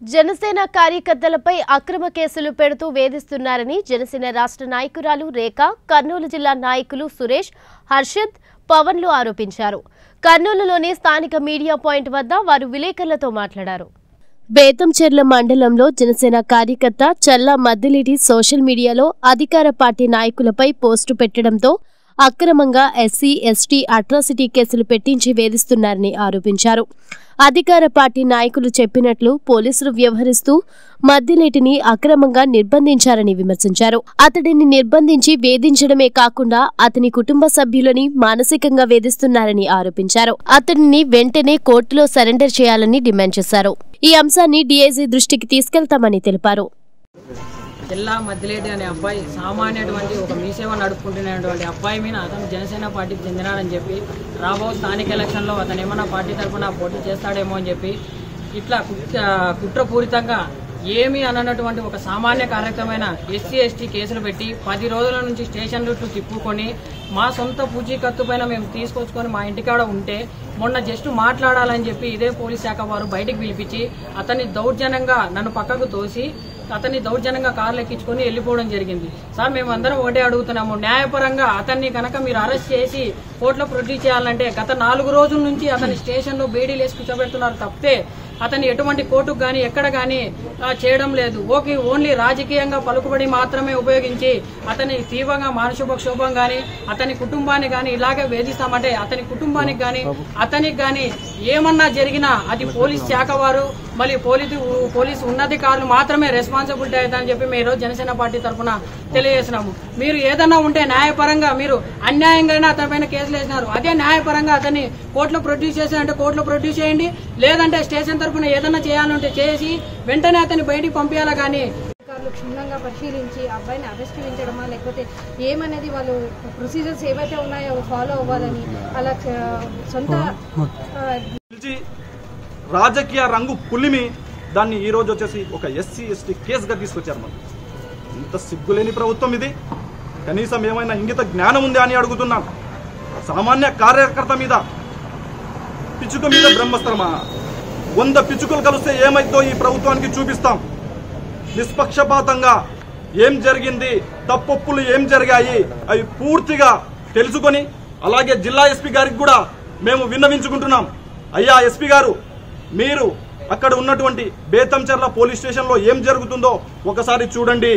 జనసేన కార్యకర్తలపై అక్రమ కేసులు పెడుతూ వేధిస్తున్నారని జనసేన రాష్ట్ర నాయకురాలు రేఖ కర్నూలు జిల్లా నాయకులు సురేష్ హర్షద్ పవన్లు ఆరోపించారు కర్నూలులోని స్థానిక మీడియా పాయింట్ వద్ద వారు విలేకరులతో మాట్లాడారు బేతంచెర్ల మండలంలో జనసేన కార్యకర్త చల్లా మద్దిలేటి సోషల్ మీడియాలో అధికార పార్టీ నాయకులపై పోస్టు పెట్టడంతో అక్రమంగా ఎస్సీ ఎస్టీ అట్రాసిటీ కేసులు పెట్టించి వేధిస్తున్నారని ఆరోపించారు అధికార పార్టీ నాయకులు చెప్పినట్లు పోలీసులు వ్యవహరిస్తూ మద్దిలేటిని అక్రమంగా నిర్బంధించారని విమర్శించారు అతడిని నిర్బంధించి వేధించడమే కాకుండా అతని కుటుంబ సభ్యులని మానసికంగా వేధిస్తున్నారని ఆరోపించారు అతడిని వెంటనే కోర్టులో సరెండర్ చేయాలని డిమాండ్ చేశారు ఈ అంశాన్ని డీఐజీ దృష్టికి తీసుకెళ్తామని తెలిపారు జిల్లా మద్దిలేటి అనే అబ్బాయి సామాన్యటువంటి ఒక మీసేవ నడుపుకుంటున్నటువంటి అబ్బాయి మీద అతను జనసేన పార్టీకి చెందినాడని చెప్పి రాబో స్థానిక ఎలక్షన్లో అతను ఏమన్నా పార్టీ తరఫున పోటీ చేస్తాడేమో అని చెప్పి ఇట్లా కుట్ర కుట్రపూరితంగా ఏమీ అననటువంటి ఒక సామాన్య కార్యక్రమైన ఎస్సీ ఎస్టీ కేసులు పెట్టి పది రోజుల నుంచి స్టేషన్ చుట్టూ తిప్పుకొని మా సొంత పూచీకత్తు పైన మేము తీసుకొచ్చుకొని మా ఇంటికాడ ఉంటే మొన్న జస్ట్ మాట్లాడాలని చెప్పి ఇదే పోలీస్ శాఖ వారు బయటికి పిలిపించి అతన్ని దౌర్జన్యంగా నన్ను పక్కకు తోసి అతన్ని దౌర్జన్యంగా కార్లు ఎక్కించుకొని వెళ్ళిపోవడం జరిగింది సార్ మేము అందరం ఒకటే అడుగుతున్నాము న్యాయపరంగా అతన్ని కనుక మీరు అరెస్ట్ చేసి కోర్టులో ప్రొడ్యూస్ చేయాలంటే గత నాలుగు రోజుల నుంచి అతని స్టేషన్లో బేడీలు వేసి కూర్చోబెడుతున్నారు తప్పితే అతన్ని ఎటువంటి కోర్టుకు కానీ ఎక్కడ కానీ చేయడం లేదు ఓకే ఓన్లీ రాజకీయంగా పలుకుబడి మాత్రమే ఉపయోగించి అతని తీవ్రంగా మానసిక క్షోభం కానీ అతని కుటుంబాన్ని కానీ ఇలాగే వేధిస్తామంటే అతని కుటుంబానికి కానీ అతనికి కానీ ఏమన్నా జరిగినా అది పోలీస్ శాఖ వారు మళ్ళీ పోలీసు పోలీసు ఉన్నధికారులు మాత్రమే రెస్పాన్సిబిలిటీ అవుతారని చెప్పి మీరు జనసేన పార్టీ తరఫున తెలియజేసినాము మీరు ఏదన్నా ఉంటే న్యాయపరంగా మీరు అన్యాయంగానే అతని పైన కేసులు వేసినారు అదే న్యాయపరంగా అతన్ని కోర్టులో ప్రొడ్యూస్ చేసారంటే కోర్టులో ప్రొడ్యూస్ చేయండి లేదంటే స్టేషన్ తరఫున ఏదన్నా చేయాలంటే చేసి వెంటనే అతన్ని బయటికి పంపించాలా కానీ అధికారులు క్షుణ్ణంగా పరిశీలించి అబ్బాయిని అరెస్ట్ చేయించడమా లేకపోతే ఏమనేది వాళ్ళు ప్రొసీజర్స్ ఏవైతే ఉన్నాయో అవి ఫాలో అవ్వాలని అలా చ- సొంత ఆ, పిలిచి రాజకీయ రంగు పులిమి దాన్ని ఈ రోజు వచ్చేసి ఒక ఎస్సీ ఎస్టీ కేసుగా తీసుకొచ్చారు మనం ఇంత సిగ్గులేని ప్రభుత్వం ఇది కనీసం ఏమైనా ఇంగిత జ్ఞానం ఉంది అని అడుగుతున్నాను సామాన్య కార్యకర్త మీద పిచ్చుక మీద బ్రహ్మస్త్రమా వంద పిచ్చుకలు కలిస్తే ఏమైందో ఈ ప్రభుత్వానికి చూపిస్తాం నిష్పక్షపాతంగా ఏం జరిగింది తప్పొప్పులు ఏం జరిగాయి అవి పూర్తిగా తెలుసుకొని అలాగే జిల్లా ఎస్పీ గారికి కూడా మేము విన్నవించుకుంటున్నాం అయ్యా ఎస్పీ గారు మీరు అక్కడ ఉన్నటువంటి బేతంచెర్ల పోలీస్ స్టేషన్లో ఏం జరుగుతుందో ఒకసారి చూడండి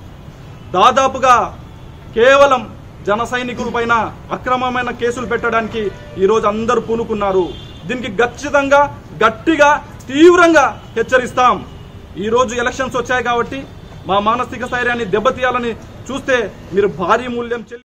దాదాపుగా కేవలం జన సైనికుల పైన అక్రమమైన కేసులు పెట్టడానికి ఈరోజు అందరూ పూనుకున్నారు దీనికి ఖచ్చితంగా గట్టిగా తీవ్రంగా హెచ్చరిస్తాం ఈ రోజు ఎలక్షన్స్ వచ్చాయి కాబట్టి మా మానసిక స్థైర్యాన్ని దెబ్బతీయాలని చూస్తే మీరు భారీ మూల్యం చెల్లి